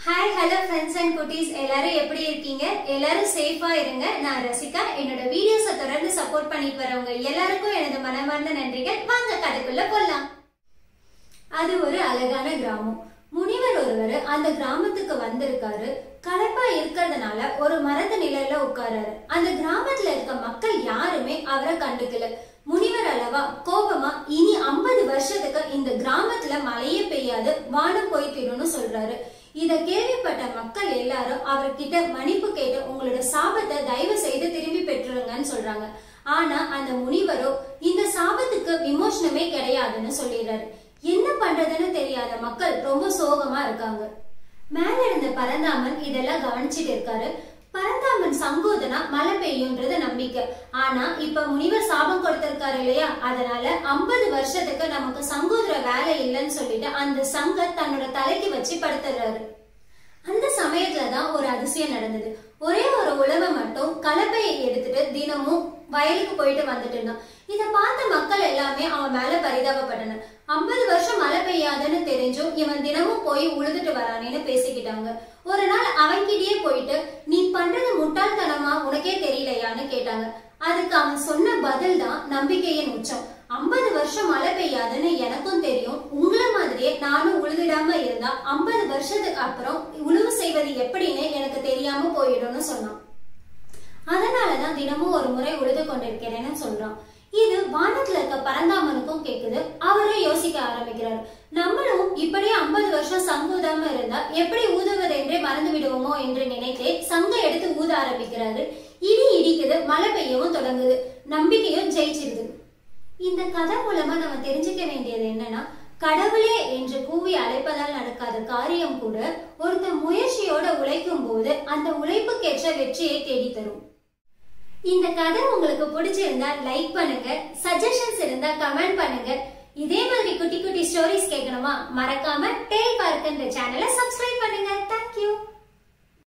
hi hello friends and குட்டீஸ் எல்லாரும் எப்படி இருக்கீங்க எல்லாரும் சேஃபா இருங்க நான் ரசிகா என்னோட வீடியோஸை தொடர்ந்து சப்போர்ட் பண்ணிட்டு வரவங்க எல்லாருக்கும் எனது மனமார்ந்த நன்றிகள் வாங்க கதைக்குள்ள போலாம் அது ஒரு அழகான கிராமம் முனிவர் ஒருவர் அந்த கிராமத்துக்கு வந்திருக்காரு களைப்பா இருக்கிறதுனால ஒரு மரத்து நிழல்ல உட்காராரு அந்த கிராமத்துல இருக்க மக்கள் யாருமே அவரை கண்டுக்கல முனிவர் அளவா கோபமா இனி ஐம்பது வருஷத்துக்கு இந்த கிராமத்துல மழையே பெய்யாது வானம் போய்த்திடும்னு சொல்றாரு இத கேள்விப்பட்ட மக்கள் எல்லாரும் அவர்கிட்ட மன்னிப்பு கேட்டு உங்களோட சாபத்தை தயவு செய்து திரும்பி பெற்றுருங்கன்னு சொல்றாங்க ஆனா அந்த முனிவரோ இந்த சாபத்துக்கு விமோசனமே கிடையாதுன்னு சொல்லிடுறாரு என்ன பண்றதுன்னு தெரியாத மக்கள் ரொம்ப சோகமா இருக்காங்க மேல இருந்த பரந்தாமன் இதெல்லாம் கவனிச்சிட்டு இருக்காரு பரந்தாமன் சங்கோதனா மழை பெய்யும்ன்றது நம்பிக்கை ஆனா இப்ப முனிவர் சாபம் கொடுத்திருக்காரு இல்லையா அதனால ஐம்பது வருஷத்துக்கு நமக்கு சங்கோதர வேலை இல்லைன்னு சொல்லிட்டு அந்த சங்க தன்னோட தலைக்கு வச்சு படுத்துறாரு அந்த சமயத்துல தான் ஒரு அதிசயம் நடந்தது ஒரே ஒரு உழவை மட்டும் கலப்பையை எடுத்துட்டு தினமும் வயலுக்கு போயிட்டு வந்துட்டு இருந்தான் இத பார்த்த மக்கள் எல்லாமே அவன் மேல பரிதாபப்பட்டனர் ஐம்பது வருஷம் மழை பெய்யாதுன்னு தெரிஞ்சும் இவன் தினமும் போய் உழுதுட்டு வரானேன்னு பேசிக்கிட்டாங்க ஒரு நாள் அவன்கிட்டயே போயிட்டு நீ பண்றது முட்டாள்தனமா உனக்கே தெரியலையான்னு கேட்டாங்க அதுக்கு அவன் சொன்ன பதில் தான் நம்பிக்கையின் உச்சம் ஐம்பது வருஷம் மழை பெய்யாதுன்னு எனக்கும் தெரியும் உங்களை மாதிரியே நானும் உழுதிடாம இருந்தா ஐம்பது வருஷத்துக்கு அப்புறம் உழுவு செய்வது எப்படின்னு எனக்கு தெரியாம போயிடும்னு சொன்னான் அதனாலதான் தினமும் ஒரு முறை உழுது கொண்டிருக்கிறேன்னு சொல்றான் இது வானத்துல இருக்க பரந்தாமனுக்கும் கேக்குது அவரும் யோசிக்க ஆரம்பிக்கிறாரு நம்மளும் இப்படியே ஐம்பது வருஷம் சங்கு ஊதாம இருந்தா எப்படி ஊதுவது என்றே மறந்து விடுவோமோ என்று நினைத்தே சங்க எடுத்து ஊத ஆரம்பிக்கிறாரு இடி இடிக்குது மழை பெய்யவும் தொடங்குது நம்பிக்கையும் ஜெயிச்சிருது இந்த கதை மூலமா நம்ம தெரிஞ்சுக்க வேண்டியது என்னன்னா கடவுளே என்று கூவி அழைப்பதால் நடக்காத காரியம் கூட ஒருத்தர் முயற்சியோட உழைக்கும் போது அந்த உழைப்புக்கேற்ற வெற்றியை தேடி தரும் இந்த கதை உங்களுக்கு பிடிச்சிருந்தா லைக் பண்ணுங்க சஜஷன்ஸ் இருந்தா கமெண்ட் பண்ணுங்க இதே மாதிரி குட்டி குட்டி ஸ்டோரிஸ் கேட்கணுமா மறக்காம டேல் பார்க்கின்ற சேனலை சப்ஸ்கிரைப் பண்ணுங்க தேங்க்யூ